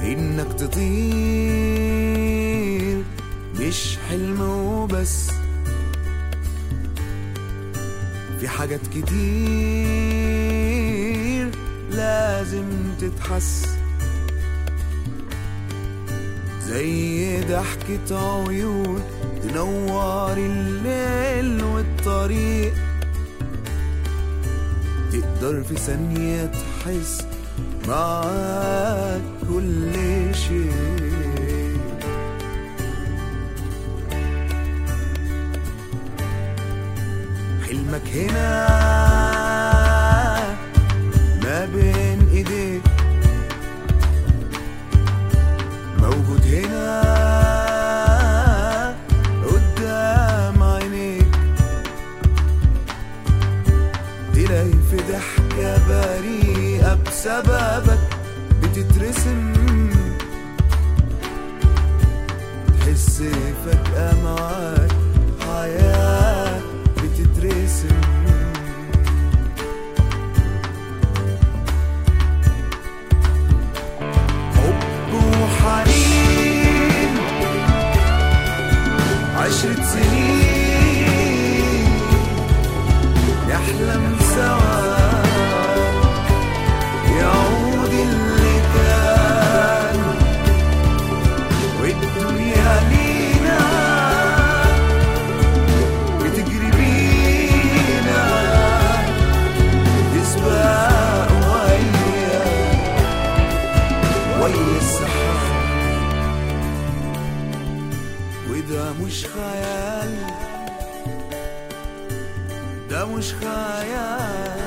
إنك تطير مش حلم وبس في حاجات كتير لازم تتحس زي ضحكة عيون تنور الليل والطريق تقدر في ثانية تحس معاك كل شيء حلمك هنا ما بين ايديك موجود هنا قدام عينيك تلاقي في ضحكة بريئة بسببك بتترسم تحس فجأة معاك حياة بتترسم حب وحنين عشرة سنين نحلم سوا يعود اللي كان والدنيا لينا بتجري بينا تسبق ويا ويا السحاب وده مش خيال ده مش خيال